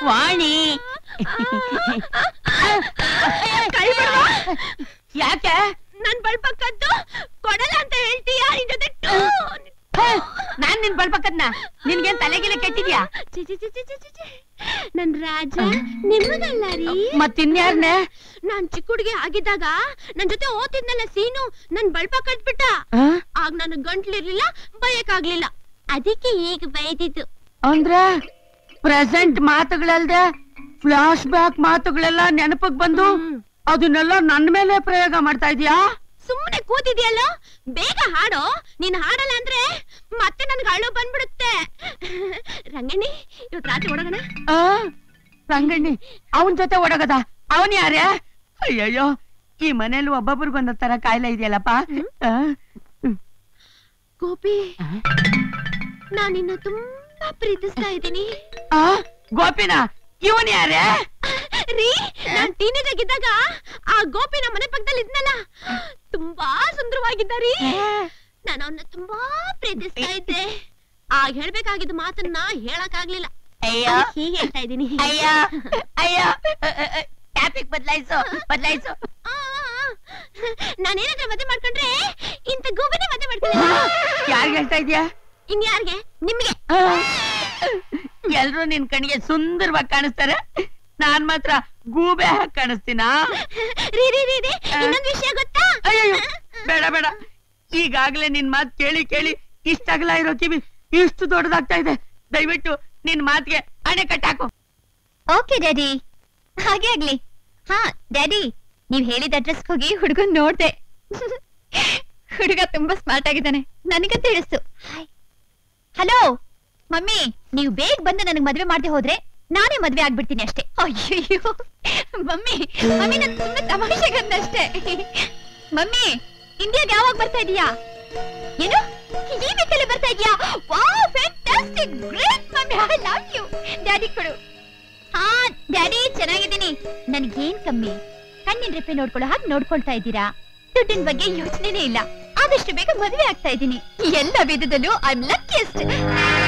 ವಾಣಿ ಯಾಕೆ ನನ್ ಬಳ್ಪಕ್ಕದ್ದು ಕೊಡಲ್ಲ ಅಂತ ಹೇಳ್ತೀಯಾ ನಿನ್ ಜೊತೆ ಹೇ, ನಾನ್ ನಿನ್ ಬಳ್ಪಕ್ಕದ್ನ ನಿನ್ಗೇನ್ ತಲೆಗಿಲೆ ಕೆಟ್ಟಿದ್ಯಾ ಛೀ, ಛೀ, ಛೀ, ಛೀ, ಛೀ, ಛೀ, ಛೀ. ನನ್ ರಾಜ ನಿಮ್ಮದಲ್ಲ ರೀ ಮತ್ತಿನ್ಯಾರ್ನೆ ನಾನ್ ಚಿಕ್ಕ ಹುಡುಗಿ ಆಗಿದ್ದಾಗ ನನ್ ಜೊತೆ ಓದ್ತಿದ್ನಲ್ಲ ಸೀನು ನನ್ ಬಳ್ಪ ಕಟ್ಬಿಟ್ಟ ಆಗ ನನಗ್ ಗಂಟ್ಲಿರ್ಲಿಲ್ಲ ಬಯಕಾಗ್ಲಿಲ್ಲ ಅದಕ್ಕೆ ಈಗ ಬೈದಿದ್ದು ಅಂದ್ರೆ ಪ್ರೆಸೆಂಟ್ ಮಾತುಗಳಲ್ದೆ ಫ್ಲಾಶ್ ಬ್ಯಾಕ್ ಮಾತುಗಳೆಲ್ಲ ನೆನಪಕ್ ಬಂದು ಅದನ್ನೆಲ್ಲ ನನ್ ಮೇಲೆ ಪ್ರಯೋಗ ಮಾಡ್ತಾ ಇದೀಯಾ ಸುಮ್ಮನೆ ಕೂತಿದ್ಯಲ್ಲ ಬೇಗ ಹಾಡೋ ನೀನ್ ಹಾಡಲ್ಲ ಅಂದ್ರೆ ಮತ್ತೆ ನನ್ಗೆ ಅಳು ಬಂದ್ಬಿಡುತ್ತೆ ರಂಗಣ್ಣಿ ಇವತ್ ರಾತ್ರಿ ಓಡೋಣ ಆ? ರಂಗಣ್ಣಿ ಅವನ್ ಜೊತೆ ಓಡೋಗದ ಅವನ್ ಯಾರೇ ಅಯ್ಯಯ್ಯೋ ಈ ಮನೇಲಿ ಒಬ್ಬೊಬ್ರಿಗೊಂದ್ ತರ ಕಾಯಿಲೆ ಇದೆಯಲ್ಲಪ್ಪ ಆ? ಗೋಪಿ ನಾನ್ ನಿನ್ನ ತುಂಬಾ ಪ್ರೀತಿಸ್ತಾ ಇದ್ದೀನಿ ಆ? ಗೋಪಿನ ಇವನ್ ಯಾರೇ ರೀ ನಾನ್ ಟೀನೇಜ್ ಆಗಿದ್ದಾಗ ಆ ಗೋಪಿ ನಮ್ಮ ಮನೆ ಪಕ್ಕದಲ್ಲಿ ಇದ್ನಲ್ಲ ತುಂಬಾ ಸುಂದರವಾಗಿದ್ದ ರೀ ನಾನು ಅವನ್ನ ತುಂಬಾ ಪ್ರೀತಿಸ್ತಾ ಇದ್ದೆ ಆಗ ಹೇಳ್ಬೇಕಾಗಿದ್ದ ಮಾತನ್ನ ಹೇಳಕ್ ಆಗ್ಲಿಲ್ಲ ಅಯ್ಯೋ ಹೀಗೆ ಹೇಳ್ತಾ ಇದ್ದೀನಿ ಅಯ್ಯೋ ಅಯ್ಯೋ ಟ್ಯಾಪಿಕ್ ಬದಲಾಯಿಸು ಬದಲಾಯಿಸು ನಾನೇನಾದ್ರೂ ಮದುವೆ ಮಾಡ್ಕೊಂಡ್ರೆ ಇಂತ ಗೋಬಿನೇ ಮದುವೆ ಮಾಡ್ತೀನಿ ಯಾರ್ಗ್ ಹೇಳ್ತಾ ಇದ್ಯಾ ಇನ್ಯಾರ್ಗೆ ನಿಮ್ಗೆ ಎಲ್ರು ನಿನ್ ಕಣ್ಣಿಗೆ ಸುಂದರವಾಗಿ ಕಾಣಿಸ್ತಾರೆ ನಾನ್ ಮಾತ್ರ ಗೂಬೆ ಹಾಕಿ ಕಾಣಿಸ್ತೀನಾ ರೀ ರೀ ರೀ ರೀ ಇನ್ನೊಂದ್ ವಿಷಯ ಗೊತ್ತಾ ಅಯ್ಯಯ್ಯೋ ಬೇಡ ಬೇಡ ಈಗಾಗ್ಲೇ ನಿನ್ ಮಾತ್ ಕೇಳಿ ಕೇಳಿ ಇಷ್ಟಾಗಲ ಇರೋ ಕಿವಿ ಇಷ್ಟು ದೊಡ್ಡದಾಗ್ತಾ ಇದೆ ದಯವಿಟ್ಟು ನಿನ್ ಮಾತ್ಗೆ ಅಣೆ ಕಟ್ಟಾಕು ಓಕೆ ಡ್ಯಾಡಿ ಹಾಗೆ ಆಗ್ಲಿ ಹಾ ಡ್ಯಾಡಿ ನೀವ್ ಹೇಳಿದ ಅಡ್ರೆಸ್ ಹೋಗಿ ಹುಡುಗನ್ ನೋಡ್ದೆ ಹುಡುಗ ತುಂಬಾ ಸ್ಮಾರ್ಟ್ ಆಗಿದ್ದಾನೆ ನನಗ ತಿಳಿಸ್ತು ಹಲೋ ಮಮ್ಮಿ ನೀವು ಬೇಗ ಬಂದು ನನಗ್ ಮದ್ವೆ ಮಾಡದೆ ಹೋದ್ರೆ ನಾನೇ ಮದ್ವೆ ಆಗ್ಬಿಡ್ತೀನಿ ಅಷ್ಟೇ ಅಯ್ಯಯ್ಯೋ ಮಮ್ಮಿ ಮಮ್ಮಿ ನನ್ ಸುಮ್ಮನೆ ತಮಾಷೆಗಂದ ಅಷ್ಟೇ ಮಮ್ಮಿ ಇಂಡಿಯಾಗೆ ಯಾವಾಗ ಬರ್ತಾ ಇದೀಯಾ ಏನು ಈ ವೀಕಲ್ಲಿ ಬರ್ತಾ ಇದೀಯಾ wow fantastic great mummy I love you daddy ಕೊಡು ಹಾ ಡ್ಯಾಡಿ ಚೆನ್ನಾಗಿದ್ದೀನಿ ನನ್ಗೇನ್ ಕಮ್ಮಿ ಕಣ್ಣಿನ ರೆಪ್ಪೆ ನೋಡ್ಕೊಳ್ಳೋ ಹಾಗೆ ನೋಡ್ಕೊಳ್ತಾ ಇದ್ದೀರಾ ದುಡ್ಡಿನ ಬಗ್ಗೆ ಯೋಚನೆನೇ ಇಲ್ಲ ಆದಷ್ಟು ಬೇಗ ಮದುವೆ ಆಗ್ತಾ ಇದ್ದೀನಿ ಎಲ್ಲ ವಿಧದಲ್ಲೂ ಐ ಲಕ್ಕಿಯಸ್ಟ್